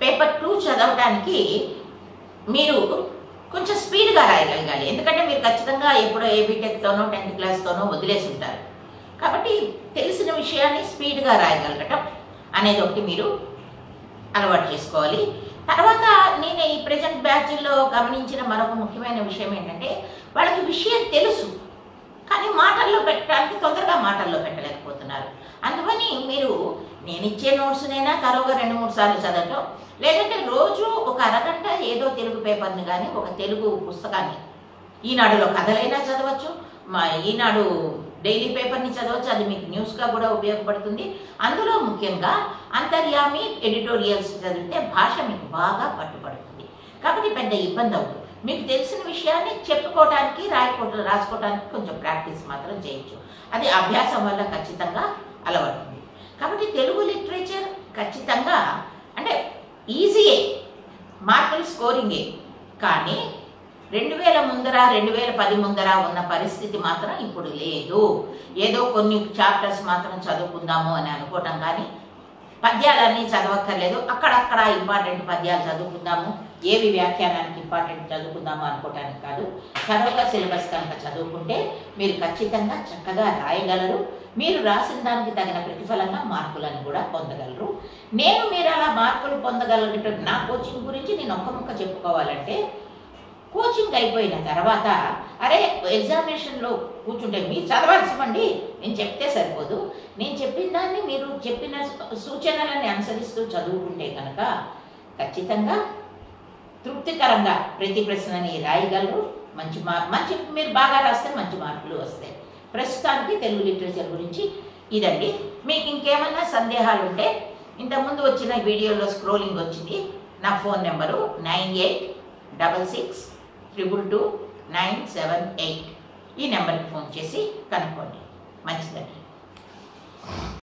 paper two చదవడానికి మీరు కొంచెం స్పీడ్గా రాయగలగాలి ఎందుకంటే మీరు ఖచ్చితంగా ఎప్పుడో ఏబీటెక్తోనో టెన్త్ క్లాస్తోనో వదిలేసి ఉంటారు కాబట్టి తెలిసిన విషయాన్ని స్పీడ్గా రాయగలగటం అనేది ఒకటి మీరు అలవాటు చేసుకోవాలి తర్వాత నేను ఈ ప్రజెంట్ బ్యాచ్లో గమనించిన మరొక ముఖ్యమైన విషయం ఏంటంటే వాళ్ళకి విషయం తెలుసు కానీ మాటల్లో పెట్టడానికి తొందరగా మాటల్లో పెట్టలేకపోతున్నారు అందుకని మీరు నేను ఇచ్చే నోట్స్నైనా తరువుగా రెండు మూడు సార్లు చదవటం లేదంటే రోజు ఒక అరగంట ఏదో తెలుగు పేపర్ని కానీ ఒక తెలుగు పుస్తకాన్ని ఈనాడులో కథలైనా చదవచ్చు మా ఈనాడు డైలీ పేపర్ని చదవచ్చు అది మీకు న్యూస్గా కూడా ఉపయోగపడుతుంది అందులో ముఖ్యంగా అంతర్యామి ఎడిటోరియల్స్ చదివితే భాష మీకు బాగా పట్టుబడుతుంది కాబట్టి పెద్ద ఇబ్బంది అవుతుంది మీకు తెలిసిన విషయాన్ని చెప్పుకోవడానికి రాయకోవటం రాసుకోవడానికి కొంచెం ప్రాక్టీస్ మాత్రం చేయొచ్చు అది అభ్యాసం వల్ల ఖచ్చితంగా అలవడుతుంది కాబట్టి తెలుగు లిటరేచర్ ఖచ్చితంగా అంటే ఈజీయే మార్కులు స్కోరింగే కానీ రెండు వేల ముందర రెండు వేల పది ముందర ఉన్న పరిస్థితి మాత్రం ఇప్పుడు లేదు ఏదో కొన్ని చాప్టర్స్ మాత్రం చదువుకుందాము అని అనుకోవటం కానీ పద్యాలన్నీ చదవక్కర్లేదు అక్కడక్కడ ఇంపార్టెంట్ పద్యాలు చదువుకుందాము ఏవి వ్యాఖ్యానానికి ఇంపార్టెంట్ చదువుకుందాము అనుకోవటానికి కాదు చదవక సిలబస్ కనుక చదువుకుంటే మీరు ఖచ్చితంగా చక్కగా రాయగలరు మీరు రాసిన దానికి తగిన ప్రతిఫలంగా మార్కులను కూడా పొందగలరు నేను మీరు అలా మార్కులు పొందగలగటం నా కోచింగ్ గురించి నేను ఒక్క ముక్క చెప్పుకోవాలంటే కోచింగ్ అయిపోయిన తర్వాత అరే ఎగ్జామినేషన్లో కూర్చుంటే మీరు చదవాల్సివ్వండి నేను చెప్తే సరిపోదు నేను చెప్పిన దాన్ని మీరు చెప్పిన సూచనలని అనుసరిస్తూ చదువుకుంటే కనుక ఖచ్చితంగా తృప్తికరంగా ప్రతి ప్రశ్నని రాయగలరు మంచి మార్క్ మంచి మీరు బాగా రాస్తే మంచి మార్కులు వస్తాయి ప్రస్తుతానికి తెలుగు లిటరేచర్ గురించి ఇదండి మీకు ఇంకేమన్నా సందేహాలు ఉంటే ఇంతకుముందు వచ్చిన వీడియోలో స్క్రోలింగ్ వచ్చింది నా phone number nine eight double six triple two nine seven eight ఈ నెంబర్కి ఫోన్ చేసి కనుక్కోండి మంచిదండి